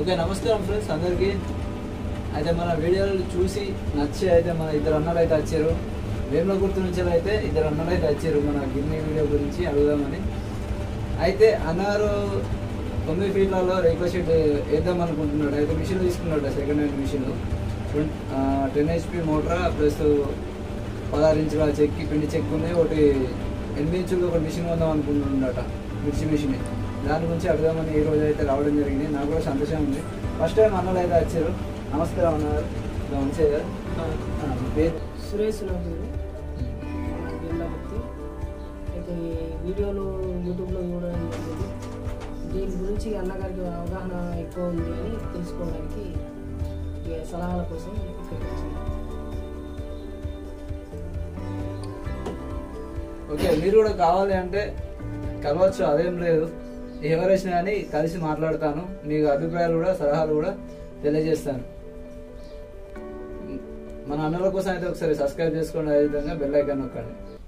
Okay నమస్కారం friends అందరికీ అయితే మన వీడియోలు చూసి నచ్చి అయితే మన ఇద్దరు అన్నలు అయితే వచ్చారు వేముల గుర్తు నుంచి అయితే ఇద్దరు అన్నలు అయితే వచ్చారు మన గిన్నె వీడియో గురించి అడుగుదామని అయితే అన్నారు తొమ్మిది ఫీట్లలో రేకుల షెడ్ వేద్దాం అనుకుంటున్నాడు అయితే మిషన్ తీసుకున్నాడు second hand machine ten HP motor plus పదహారు ఇంచుల చెక్కి పిండి చెక్ ఉంది ఒకటి ఎనిమిది ఇంచులు ఒక మిషన్ కొందాం అనుకుంటున్నాడట మిర్చి మిషన్ దాని గురించి అడుగుదామని ఈ రోజు అయితే రావడం జరిగింది నాకు కూడా సంతోషం ఉంది ఫస్ట్ టైం అన్నలు అయితే వచ్చారు నమస్కారం అన్నారు మంచిగా కదా? ఆ, మీ పేరు సురేష్ నా పేరు వెళ్ళబట్టి అయితే ఈ వీడియోలు యూట్యూబ్లో చూడడం జరిగింది దీని గురించి అన్నగారికి అవగాహన ఎక్కువ ఉంది అని తెలుసుకోవడానికి ఇక సలహాల కోసం ఇక్కడికి వచ్చింది ఓకే మీరు కూడా కావాలి అంటే కలవచ్చు అదేం లేదు ఎవరేసినా కానీ కలిసి మాట్లాడతాను మీకు అభిప్రాయాలు కూడా సలహాలు కూడా తెలియజేస్తాను మన అన్నల కోసం అయితే ఒకసారి సబ్స్క్రైబ్ చేసుకోండి అదేవిధంగా బెల్ ఐకాన్ నొక్కండి